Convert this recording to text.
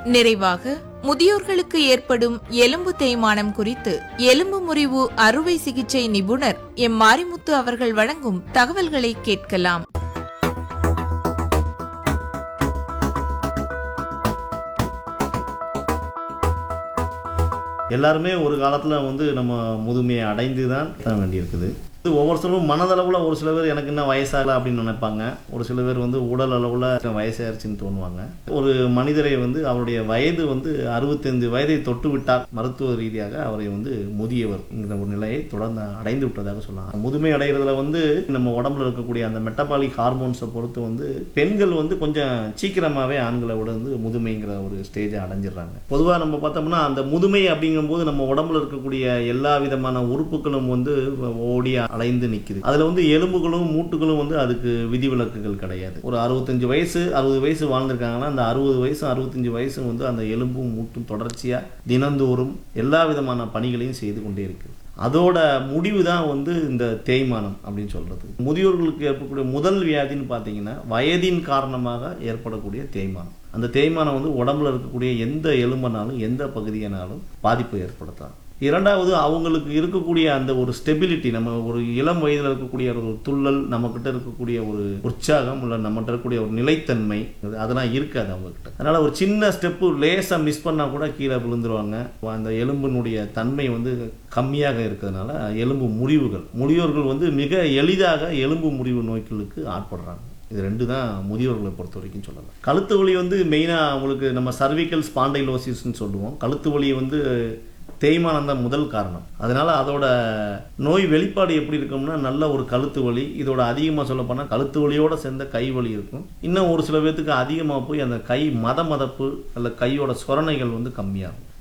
நிறைவாக முதியோர்களுக்கு ஏற்படும் எலும்பு தேய்மானம் குறித்து எலும்பு முறிவு அறுவை சிகிச்சை நிபுணர் எம் மாரிமுத்து அவர்கள் வழங்கும் தகவல்களை கேட்கலாம் எல்லாருமே ஒரு காலத்தில் வந்து நம்ம முதுமையை அடைந்து தான் தான் வேண்டியிருக்குது இது ஒவ்வொருத்தரும் மனதளவில் ஒரு சில பேர் எனக்கு என்ன வயசாகல அப்படின்னு நினைப்பாங்க ஒரு சில பேர் வந்து உடல் அளவில் வயசாயிருச்சுன்னு தோணுவாங்க ஒரு மனிதரை வந்து அவருடைய வயது வந்து அறுபத்தைந்து வயதை தொட்டு விட்டால் மருத்துவ ரீதியாக அவரை வந்து முதியவர்ங்கிற ஒரு நிலையை தொடர்ந்து அடைந்து விட்டதாக சொல்லலாம் முதுமை அடைகிறதுல வந்து நம்ம உடம்புல இருக்கக்கூடிய அந்த மெட்டபாலிக் ஹார்மோன்ஸை பொறுத்து வந்து பெண்கள் வந்து கொஞ்சம் சீக்கிரமாகவே ஆண்களை விட வந்து முதுமைங்கிற ஒரு ஸ்டேஜை அடைஞ்சிடுறாங்க பொதுவாக நம்ம பார்த்தோம்னா அந்த முதுமை அப்படிங்கும்போது நம்ம உடம்புல இருக்கக்கூடிய எல்லா விதமான உறுப்புகளும் வந்து ஓடி அலைந்து நிற்குது அதில் வந்து எலும்புகளும் மூட்டுகளும் வந்து அதுக்கு விதிவிலக்குகள் கிடையாது ஒரு அறுபத்தஞ்சு வயசு அறுபது வயசு வாழ்ந்திருக்காங்கன்னா அந்த அறுபது வயசு அறுபத்தஞ்சு வயசு வந்து அந்த எலும்பும் மூட்டும் தொடர்ச்சியாக தினந்தோறும் எல்லா விதமான பணிகளையும் செய்து கொண்டே இருக்கு அதோட முடிவு தான் வந்து இந்த தேய்மானம் அப்படின்னு சொல்றது முதியோர்களுக்கு ஏற்படக்கூடிய முதல் வியாதின்னு பார்த்தீங்கன்னா வயதின் காரணமாக ஏற்படக்கூடிய தேய்மானம் அந்த தேய்மானம் வந்து உடம்புல இருக்கக்கூடிய எந்த எலும்பனாலும் எந்த பகுதியினாலும் பாதிப்பை ஏற்படுத்தலாம் இரண்டாவது அவங்களுக்கு இருக்கக்கூடிய அந்த ஒரு ஸ்டெபிலிட்டி நம்ம ஒரு இளம் வயதில் இருக்கக்கூடிய ஒரு துள்ளல் நம்மக்கிட்ட இருக்கக்கூடிய ஒரு உற்சாகம் இல்லை நம்மகிட்ட இருக்கக்கூடிய ஒரு நிலைத்தன்மை அது- அதெல்லாம் இருக்காது அவங்கக்கிட்ட அதனால் ஒரு சின்ன ஸ்டெப்பு லேசாக மிஸ் பண்ணால் கூட கீழே விழுந்துருவாங்க அந்த எலும்பினுடைய தன்மை வந்து கம்மியாக இருக்கிறதுனால எலும்பு முறிவுகள் முதியோர்கள் வந்து மிக எளிதாக எலும்பு முறிவு நோய்களுக்கு ஆட்படுறாங்க இது ரெண்டு தான் முதியோர்களை பொறுத்த வரைக்கும் சொல்லலாம் கழுத்து வலி வந்து மெயினாக அவங்களுக்கு நம்ம சர்விக்கல் ஸ்பாண்டைலோசிஸ்ன்னு சொல்லுவோம் கழுத்து வலி வந்து தேய்மானம் தான் முதல் காரணம் அதனால அதோட நோய் வெளிப்பாடு எப்படி இருக்கும்னா நல்ல ஒரு கழுத்து வலி இதோட அதிகமாக சொல்ல போனால் கழுத்து வலியோட சேர்ந்த கை வலி இருக்கும் இன்னும் ஒரு சில பேர்த்துக்கு அதிகமாக போய் அந்த கை மத மதப்பு அல்ல கையோட சொரணைகள் வந்து கம்மியாகும்